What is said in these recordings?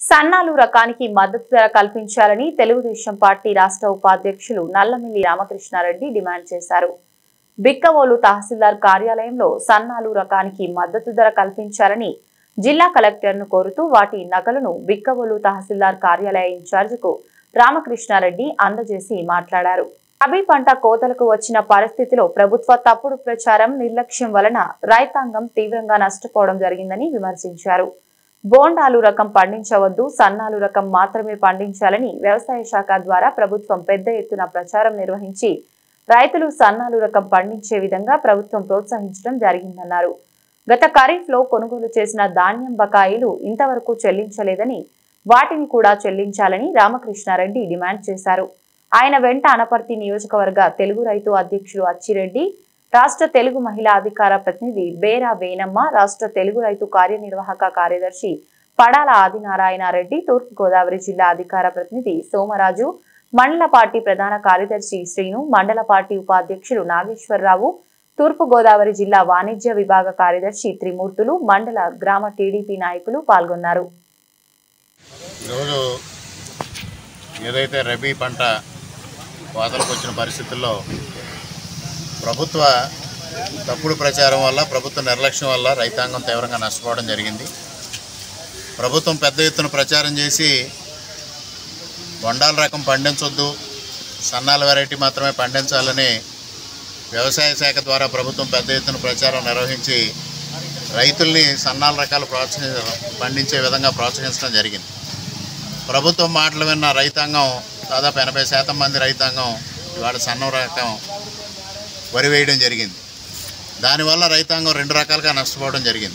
సన్నాలు రకానికి మద్దతు ధర కల్పించాలని తెలుగుదేశం పార్టీ రాష్ట్ర ఉపాధ్యక్షులు నల్లమిల్లి రామకృష్ణారెడ్డి డిమాండ్ చేశారు బిక్కవోలు తహసీల్దార్ కార్యాలయంలో సన్నాలు రకానికి మద్దతు ధర కల్పించాలని జిల్లా కలెక్టర్ను కోరుతూ వాటి నకలను బిక్కవోలు తహసీల్దార్ కార్యాలయ ఇన్ఛార్జికు రామకృష్ణారెడ్డి అందజేసి మాట్లాడారు రబీ పంట కోతలకు వచ్చిన పరిస్థితిలో ప్రభుత్వ తప్పుడు ప్రచారం నిర్లక్ష్యం వలన రైతాంగం తీవ్రంగా నష్టపోవడం జరిగిందని విమర్శించారు బోండాలు రకం పండించవద్దు సన్నాలు రకం మాత్రమే పండించాలని వ్యవసాయ శాఖ ద్వారా ప్రభుత్వం పెద్ద ఎత్తున ప్రచారం నిర్వహించి రైతులు సన్నాలు రకం పండించే విధంగా ప్రభుత్వం ప్రోత్సహించడం జరిగిందన్నారు గత ఖరీఫ్ లో కొనుగోలు చేసిన ధాన్యం బకాయిలు ఇంతవరకు చెల్లించలేదని వాటిని కూడా చెల్లించాలని రామకృష్ణారెడ్డి డిమాండ్ చేశారు ఆయన వెంట అనపర్తి నియోజకవర్గ తెలుగు రైతు అధ్యక్షుడు అచ్చిరెడ్డి రాష్ట్ర తెలుగు మహిళా అధికార ప్రతినిధి బేరా వేనమ్మ రాష్ట్ర తెలుగు రైతు కార్యనిర్వాహక కార్యదర్శి పడాల ఆదినారాయణ రెడ్డి తూర్పుగోదావరి జిల్లా అధికార ప్రతినిధి సోమరాజు మండల పార్టీ ప్రధాన కార్యదర్శి శ్రీను మండల పార్టీ ఉపాధ్యక్షులు నాగేశ్వరరావు తూర్పుగోదావరి జిల్లా వాణిజ్య విభాగ కార్యదర్శి త్రిమూర్తులు మండల గ్రామ టీడీపీ నాయకులు పాల్గొన్నారు ఈరోజు ఏదైతే రబీ పంట కోతలకు వచ్చిన పరిస్థితుల్లో ప్రభుత్వ తప్పుడు ప్రచారం వల్ల ప్రభుత్వ నిర్లక్ష్యం వల్ల రైతాంగం తీవ్రంగా నష్టపోవడం జరిగింది ప్రభుత్వం పెద్ద ఎత్తున ప్రచారం చేసి బొండాల రకం పండించొద్దు సన్నాల వెరైటీ మాత్రమే పండించాలని వ్యవసాయ శాఖ ద్వారా ప్రభుత్వం పెద్ద ఎత్తున ప్రచారం నిర్వహించి రైతుల్ని సన్నాల రకాలు ప్రోత్సహి పండించే విధంగా ప్రోత్సహించడం జరిగింది ప్రభుత్వం మాటలు విన్న రైతాంగం దాదాపు ఎనభై శాతం మంది రైతాంగం ఇవాళ సన్నం రకం వరి వేయడం జరిగింది దానివల్ల రైతాంగం రెండు రకాలుగా నష్టపోవడం జరిగింది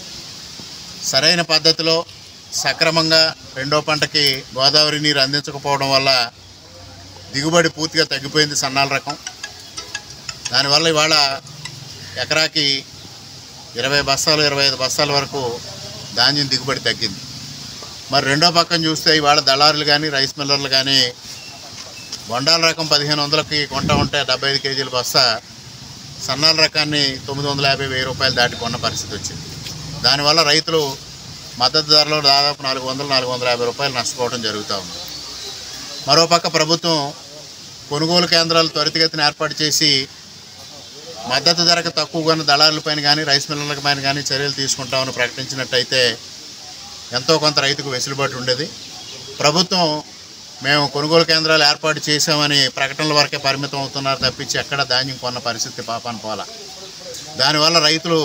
సరైన పద్ధతిలో సక్రమంగా రెండో పంటకి గోదావరి నీరు అందించకపోవడం వల్ల దిగుబడి పూర్తిగా తగ్గిపోయింది సన్నాల రకం దానివల్ల ఇవాళ ఎకరాకి ఇరవై బస్తాలు ఇరవై ఐదు బస్తాల వరకు ధాన్యం దిగుబడి తగ్గింది మరి రెండో పక్కన చూస్తే ఇవాళ దళారులు కానీ రైస్ మిల్లర్లు కానీ బొండాల రకం పదిహేను వందలకి కొంటా ఉంటే డెబ్బై ఐదు కేజీల బస్తా సన్నాల రకాన్ని తొమ్మిది వందల యాభై వెయ్యి రూపాయలు దాటి కొన్న పరిస్థితి వచ్చింది దానివల్ల రైతులు మద్దతు ధరలో దాదాపు నాలుగు వందలు నాలుగు వందల యాభై రూపాయలు నష్టపోవడం జరుగుతూ ఉంది మరోపక్క ప్రభుత్వం కొనుగోలు కేంద్రాలు త్వరితగతిన ఏర్పాటు చేసి మద్దతు ధరకు తక్కువగా ఉన్న దళారులపైన కానీ రైస్ మిల్లర్ల పైన కానీ చర్యలు తీసుకుంటామని ప్రకటించినట్టయితే ఎంతో కొంత రైతుకు వెసులుబాటు ఉండేది ప్రభుత్వం మేము కొనుగోలు కేంద్రాలు ఏర్పాటు చేశామని ప్రకటనల వరకే పరిమితం అవుతున్నారు తప్పించి ఎక్కడ ధాన్యం కొన్న పరిస్థితి పాపాను పోల దానివల్ల రైతులు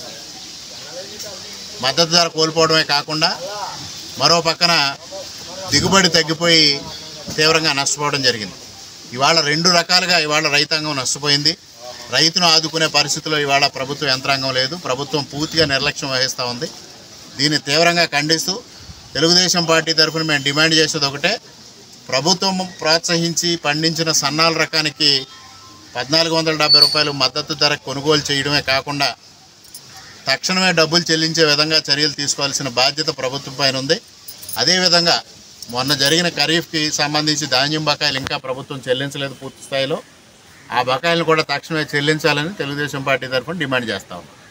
మద్దతు ధర కోల్పోవడమే కాకుండా మరో పక్కన దిగుబడి తగ్గిపోయి తీవ్రంగా నష్టపోవడం జరిగింది ఇవాళ రెండు రకాలుగా ఇవాళ రైతాంగం నష్టపోయింది రైతును ఆదుకునే పరిస్థితిలో ఇవాళ ప్రభుత్వ యంత్రాంగం లేదు ప్రభుత్వం పూర్తిగా నిర్లక్ష్యం వహిస్తూ ఉంది దీన్ని తీవ్రంగా ఖండిస్తూ తెలుగుదేశం పార్టీ తరఫున మేము డిమాండ్ చేసేది ఒకటే ప్రభుత్వం ప్రోత్సహించి పండించిన సన్నాల రకానికి పద్నాలుగు వందల డెబ్బై రూపాయలు మద్దతు ధర కొనుగోలు చేయడమే కాకుండా తక్షణమే డబ్బులు చెల్లించే విధంగా చర్యలు తీసుకోవాల్సిన బాధ్యత ప్రభుత్వం పైన ఉంది అదేవిధంగా మొన్న జరిగిన ఖరీఫ్కి సంబంధించి ధాన్యం బకాయిలు ఇంకా ప్రభుత్వం చెల్లించలేదు పూర్తి స్థాయిలో ఆ బకాయిలను కూడా తక్షణమే చెల్లించాలని తెలుగుదేశం పార్టీ తరఫున డిమాండ్ చేస్తా ఉన్నాం